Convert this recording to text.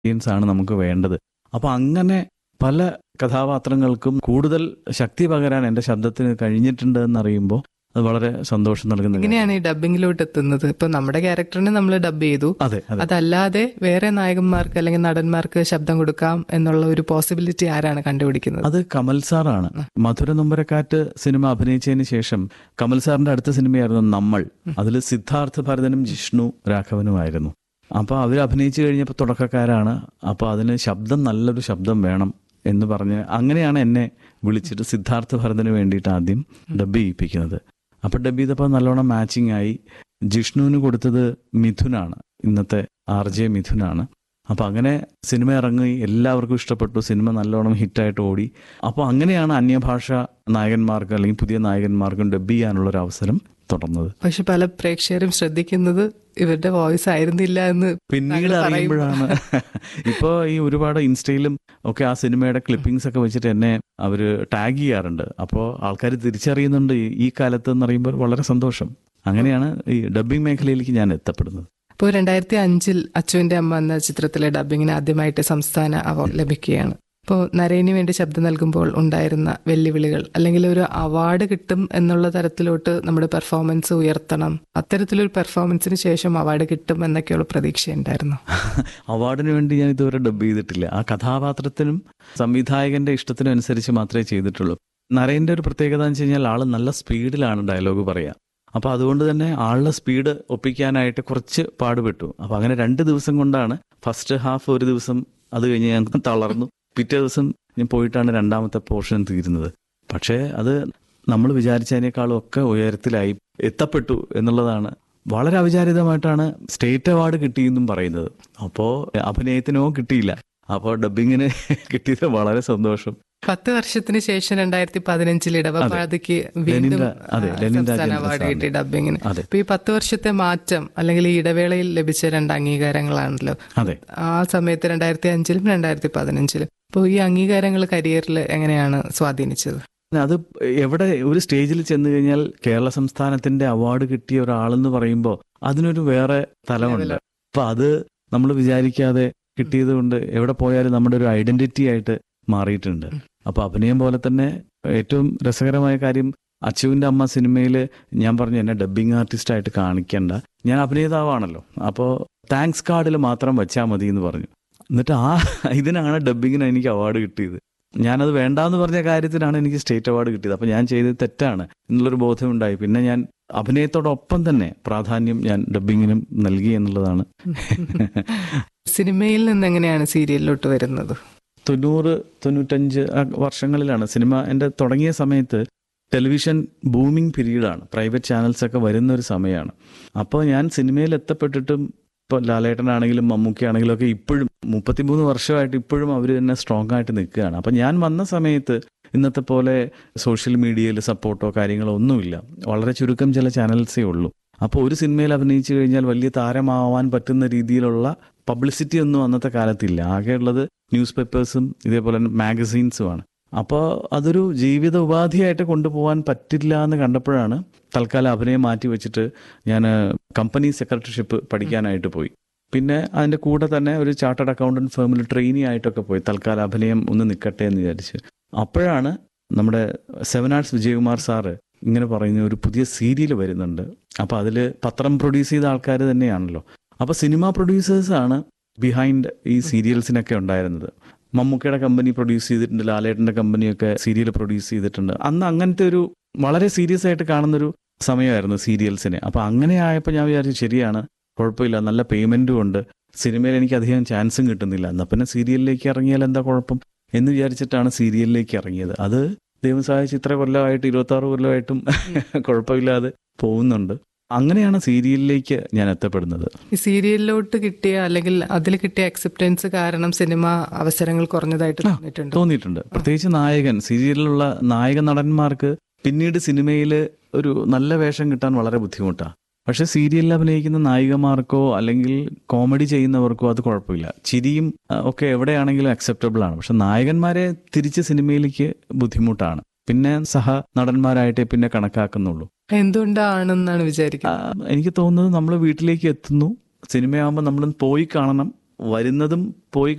Audience ആണ് നമുക്ക് വേണ്ടത് അപ്പൊ അങ്ങനെ പല കഥാപാത്രങ്ങൾക്കും കൂടുതൽ ശക്തി പകരാൻ എന്റെ ശബ്ദത്തിന് കഴിഞ്ഞിട്ടുണ്ട് എന്നറിയുമ്പോൾ അത് വളരെ സന്തോഷം നൽകുന്ന കാര്യം. എങ്ങനെയാണ് ഈ ഡബിങ്ങിലോട്ട് എത്തുന്നത് ഇപ്പൊ നമ്മുടെ ക്യാരക്ടറിനെ നമ്മൾ ഡബ് ചെയ്തു അതെ അതെ അതല്ലാതെ വേറെ നായകന്മാർക്ക് അല്ലെങ്കിൽ നടന്മാർക്ക് ശബ്ദം കൊടുക്കാം എന്നുള്ള ഒരു പോസിബിലിറ്റി ആരാണ് കണ്ടുപിടിക്കുന്നത് അത് കമൽ സാറാണ് മധുര നൊമ്പരക്കാറ്റ് സിനിമ അഭിനയിച്ചതിന് ശേഷം കമൽ സാറിന്റെ അടുത്ത സിനിമയായിരുന്നു നമ്മൾ അതിൽ സിദ്ധാർത്ഥ ഭരതനും ജിഷ്ണു രാഘവനുമായിരുന്നു അപ്പൊ അവർ അഭിനയിച്ചു കഴിഞ്ഞപ്പോൾ തുടക്കക്കാരാണ് അപ്പൊ അതിന് ശബ്ദം നല്ലൊരു ശബ്ദം വേണം എന്ന് പറഞ്ഞ് അങ്ങനെയാണ് എന്നെ വിളിച്ചിട്ട് സിദ്ധാർത്ഥ ഭരതന് വേണ്ടിയിട്ട് ആദ്യം ഡബ് ചെയ്യിപ്പിക്കുന്നത് അപ്പൊ ഡബ് ചെയ്തപ്പോൾ നല്ലോണം മാച്ചിങ് ആയി ജിഷ്ണുവിന് കൊടുത്തത് മിഥുനാണ് ഇന്നത്തെ ആർ ജെ മിഥുനാണ് അപ്പൊ അങ്ങനെ സിനിമ ഇറങ്ങി എല്ലാവർക്കും ഇഷ്ടപ്പെട്ടു സിനിമ നല്ലോണം ഹിറ്റായിട്ട് ഓടി അപ്പോൾ അങ്ങനെയാണ് അന്യഭാഷ നായകന്മാർക്ക് അല്ലെങ്കിൽ പുതിയ നായകന്മാർക്കും ഡബ് ചെയ്യാനുള്ള ഒരു അവസരം തുടർന്നത് പക്ഷെ പല പ്രേക്ഷകരും ശ്രദ്ധിക്കുന്നത് ഇവരുടെ വോയിസ് ആയിരുന്നില്ല എന്ന് പിന്നീട് താങ്കൾ അറിയുമ്പോഴാണ് ഇപ്പോ ഈ ഒരുപാട് ഇൻസ്റ്റയിലും ഒക്കെ ആ സിനിമയുടെ ക്ലിപ്പിംഗ്സ് ഒക്കെ വെച്ചിട്ട് എന്നെ അവര് ടാഗ് ചെയ്യാറുണ്ട് അപ്പോൾ ആൾക്കാർ തിരിച്ചറിയുന്നുണ്ട് ഈ- ഈ കാലത്ത് എന്ന് പറയുമ്പോൾ വളരെ സന്തോഷം അങ്ങനെയാണ് ഈ ഡബ്ബിംഗ് മേഖലയിലേക്ക് ഞാൻ എത്തപ്പെടുന്നത് ഇപ്പോൾ രണ്ടായിരത്തി അഞ്ചിൽ അച്ചുവിന്റെ അമ്മ എന്ന ചിത്രത്തിലെ ഡബിങ്ങിന് ആദ്യമായിട്ട് സംസ്ഥാന അവാർഡ് ലഭിക്കുകയാണ് ഇപ്പോൾ നരേന് വേണ്ടി ശബ്ദം നൽകുമ്പോൾ ഉണ്ടായിരുന്ന വെല്ലുവിളികൾ അല്ലെങ്കിൽ ഒരു അവാർഡ് കിട്ടും എന്നുള്ള തരത്തിലോട്ട് നമ്മുടെ പെർഫോമൻസ് ഉയർത്തണം അത്തരത്തിലൊരു പെർഫോമൻസിന് ശേഷം അവാർഡ് കിട്ടും എന്നൊക്കെയുള്ള പ്രതീക്ഷയുണ്ടായിരുന്നു അവാർഡിന് വേണ്ടി ഞാൻ ഇതുവരെ ഡബ് ചെയ്തിട്ടില്ല ആ കഥാപാത്രത്തിനും സംവിധായകന്റെ ഇഷ്ടത്തിനും അനുസരിച്ച് മാത്രമേ ചെയ്തിട്ടുള്ളൂ നരേന്റെ ഒരു പ്രത്യേകത എന്ന് വെച്ച് കഴിഞ്ഞാൽ ആള് നല്ല സ്പീഡിലാണ് ഡയലോഗ് പറയുക അപ്പൊ അതുകൊണ്ട് തന്നെ ആളുടെ സ്പീഡ് ഒപ്പിക്കാനായിട്ട് കുറച്ച് പാടുപെട്ടു അപ്പൊ അങ്ങനെ രണ്ട് ദിവസം കൊണ്ടാണ് ഫസ്റ്റ് ഹാഫ് ഒരു ദിവസം അത് കഴിഞ്ഞ് ഞാൻ തളർന്നു പിറ്റേ ദിവസം ഞാൻ പോയിട്ടാണ് രണ്ടാമത്തെ പോർഷൻ തീരുന്നത് പക്ഷേ അത് നമ്മൾ വിചാരിച്ചതിനേക്കാളും ഒക്കെ ഉയരത്തിലായി എത്തപ്പെട്ടു എന്നുള്ളതാണ് വളരെ അവിചാരിതമായിട്ടാണ് സ്റ്റേറ്റ് അവാർഡ് കിട്ടിയെന്നും പറയുന്നത് അപ്പോ അഭിനയത്തിനോ കിട്ടിയില്ല അപ്പോൾ ഡബിങ്ങിന് കിട്ടിയത് വളരെ സന്തോഷം പത്ത് വർഷത്തിന് ശേഷം രണ്ടായിരത്തി പതിനഞ്ചിൽ ഇടവപ്പാതയ്ക്ക് വീണ്ടും ലെനിൻ രാ- അതെ, ആ, ലെനിൻ സംസ്ഥാന രാജേന്ദ്ര അവാർഡ് സാറിന്. കിട്ടി ഡബിങ്ങിന് അതെ ഇപ്പൊ ഈ പത്ത് വർഷത്തെ മാറ്റം അല്ലെങ്കിൽ ഈ ഇടവേളയിൽ ലഭിച്ച രണ്ട് അംഗീകാരങ്ങളാണല്ലോ അതെ ആ സമയത്ത് രണ്ടായിരത്തി അഞ്ചിലും രണ്ടായിരത്തി പതിനഞ്ചിലും അപ്പോൾ ഈ അംഗീകാരങ്ങൾ കരിയറിൽ എങ്ങനെയാണ് സ്വാധീനിച്ചത് അത് എവിടെ ഒരു സ്റ്റേജിൽ ചെന്ന് കഴിഞ്ഞാൽ കേരള സംസ്ഥാനത്തിന്റെ അവാർഡ് കിട്ടിയ ഒരാളെന്ന് പറയുമ്പോൾ അതിനൊരു വേറെ തലമുണ്ട് അപ്പൊ അത് നമ്മൾ വിചാരിക്കാതെ കിട്ടിയത് കൊണ്ട് എവിടെ പോയാലും നമ്മുടെ ഒരു ഐഡന്റിറ്റി ആയിട്ട് മാറിയിട്ടുണ്ട് അപ്പൊ അഭിനയം പോലെ തന്നെ ഏറ്റവും രസകരമായ കാര്യം അച്ചുവിന്റെ അമ്മ സിനിമയിൽ ഞാൻ പറഞ്ഞു എന്നെ ഡബ്ബിംഗ് ആർട്ടിസ്റ്റ് ആയിട്ട് കാണിക്കണ്ട ഞാൻ അഭിനേതാവാണല്ലോ അപ്പോൾ താങ്ക്സ് കാർഡിൽ മാത്രം വെച്ചാൽ മതി എന്ന് പറഞ്ഞു എന്നിട്ട് ആ ഇതിനാണ് ഡബ്ബിങ്ങിന് എനിക്ക് അവാർഡ് കിട്ടിയത് ഞാനത് വേണ്ടാന്ന് പറഞ്ഞ കാര്യത്തിനാണ് എനിക്ക് സ്റ്റേറ്റ് അവാർഡ് കിട്ടിയത് അപ്പൊ ഞാൻ ചെയ്തത് തെറ്റാണ് എന്നുള്ളൊരു ബോധമുണ്ടായി പിന്നെ ഞാൻ അഭിനയത്തോടൊപ്പം തന്നെ പ്രാധാന്യം ഞാൻ ഡബ്ബിങ്ങിനും നൽകി എന്നുള്ളതാണ് സിനിമയിൽ നിന്ന് എങ്ങനെയാണ് സീരിയലിലോട്ട് വരുന്നത് തൊണ്ണൂറ് തൊണ്ണൂറ്റഞ്ച് ആ വർഷങ്ങളിലാണ് സിനിമ എൻ്റെ തുടങ്ങിയ സമയത്ത് ടെലിവിഷൻ ബൂമിംഗ് പീരീഡാണ് പ്രൈവറ്റ് ചാനൽസ് ഒക്കെ വരുന്ന ഒരു സമയമാണ് അപ്പോൾ ഞാൻ സിനിമയിൽ എത്തപ്പെട്ടിട്ടും ഇപ്പോൾ ലാലേട്ടനാണെങ്കിലും മമ്മൂക്കയാണെങ്കിലും ഒക്കെ ഇപ്പോഴും മുപ്പത്തിമൂന്ന് വർഷമായിട്ട് ഇപ്പോഴും അവർ തന്നെ സ്ട്രോങ് ആയിട്ട് നിൽക്കുകയാണ് അപ്പം ഞാൻ വന്ന സമയത്ത് ഇന്നത്തെ പോലെ സോഷ്യൽ മീഡിയയിൽ സപ്പോർട്ടോ കാര്യങ്ങളോ ഒന്നുമില്ല വളരെ ചുരുക്കം ചില ചാനൽസേ ഉള്ളൂ അപ്പോൾ ഒരു സിനിമയിൽ അഭിനയിച്ചു കഴിഞ്ഞാൽ വലിയ താരമാവാൻ പറ്റുന്ന രീതിയിലുള്ള പബ്ലിസിറ്റി ഒന്നും അന്നത്തെ കാലത്തില്ല ആകെയുള്ളത് ന്യൂസ് പേപ്പേഴ്സും ഇതേപോലെ മാഗസീൻസുമാണ് അപ്പോൾ അതൊരു ജീവിത ഉപാധിയായിട്ട് കൊണ്ടുപോകാൻ പറ്റില്ല എന്ന് കണ്ടപ്പോഴാണ് തൽക്കാലം അഭിനയം മാറ്റി വെച്ചിട്ട് ഞാൻ കമ്പനി സെക്രട്ടറിഷിപ്പ് പഠിക്കാനായിട്ട് പോയി പിന്നെ അതിൻ്റെ കൂടെ തന്നെ ഒരു ചാർട്ടേഡ് അക്കൗണ്ടന്റ് ഫേമിൽ ട്രെയിനി ആയിട്ടൊക്കെ പോയി തൽക്കാലം അഭിനയം ഒന്ന് നിൽക്കട്ടെ എന്ന് വിചാരിച്ച് അപ്പോഴാണ് നമ്മുടെ സെവൻ ആർട്സ് വിജയകുമാർ സാറ് ഇങ്ങനെ പറയുന്ന ഒരു പുതിയ സീരിയൽ വരുന്നുണ്ട് അപ്പോൾ അതിൽ പത്രം പ്രൊഡ്യൂസ് ചെയ്ത ആൾക്കാർ തന്നെയാണല്ലോ അപ്പോൾ സിനിമ പ്രൊഡ്യൂസേഴ്സാണ് ബിഹൈൻഡ് ഈ സീരിയൽസിനൊക്കെ ഉണ്ടായിരുന്നത് മമ്മൂക്കയുടെ കമ്പനി പ്രൊഡ്യൂസ് ചെയ്തിട്ടുണ്ട് ലാലേട്ടൻ്റെ കമ്പനിയൊക്കെ സീരിയൽ പ്രൊഡ്യൂസ് ചെയ്തിട്ടുണ്ട് അന്ന് അങ്ങനത്തെ ഒരു വളരെ സീരിയസ് ആയിട്ട് കാണുന്നൊരു സമയമായിരുന്നു സീരിയൽസിനെ അപ്പോൾ അങ്ങനെ ആയപ്പോൾ ഞാൻ വിചാരിച്ചു ശരിയാണ് കുഴപ്പമില്ല നല്ല പേയ്മെൻറ്റും ഉണ്ട് സിനിമയിൽ എനിക്ക് അധികം ചാൻസും കിട്ടുന്നില്ല എന്നാൽ പിന്നെ സീരിയലിലേക്ക് ഇറങ്ങിയാൽ എന്താ കുഴപ്പം എന്ന് വിചാരിച്ചിട്ടാണ് സീരിയലിലേക്ക് ഇറങ്ങിയത് അത് ദൈവം സഹായിച്ച് ഇത്ര കൊല്ലമായിട്ട് ഇരുപത്തി ആറ് കൊല്ലമായിട്ടും കുഴപ്പമില്ലാതെ പോകുന്നുണ്ട് അങ്ങനെയാണ് സീരിയലിലേക്ക് ഞാൻ എത്തപ്പെടുന്നത് ഈ സീരിയലിലോട്ട് കിട്ടിയ അല്ലെങ്കിൽ അതിൽ കിട്ടിയ അക്സെപ്റ്റൻസ് കാരണം സിനിമ അവസരങ്ങൾ കുറഞ്ഞതായിട്ട് തോന്നിയിട്ടുണ്ട് തോന്നിയിട്ടുണ്ട് പ്രത്യേകിച്ച് നായകൻ സീരിയലിലുള്ള നായക നടന്മാർക്ക് പിന്നീട് സിനിമയിൽ ഒരു നല്ല വേഷം കിട്ടാൻ വളരെ ബുദ്ധിമുട്ടാണ് പക്ഷെ സീരിയലിൽ അഭിനയിക്കുന്ന നായികമാർക്കോ അല്ലെങ്കിൽ കോമഡി ചെയ്യുന്നവർക്കോ അത് കുഴപ്പമില്ല ചിരിയും ആ, ഒക്കെ എവിടെയാണെങ്കിലും അക്സെപ്റ്റബിൾ ആണ് പക്ഷെ നായകന്മാരെ തിരിച്ച് സിനിമയിലേക്ക് ബുദ്ധിമുട്ടാണ് പിന്നെ സഹ നടന്മാരായിട്ടേ പിന്നെ കണക്കാക്കുന്നുള്ളൂ എന്തുകൊണ്ടാണെന്നാണ് വിചാരിക്കുന്നത് ആ, എനിക്ക് തോന്നുന്നത് നമ്മൾ വീട്ടിലേക്ക് എത്തുന്നു സിനിമയാകുമ്പോൾ നമ്മൾ പോയി കാണണം വരുന്നതും പോയി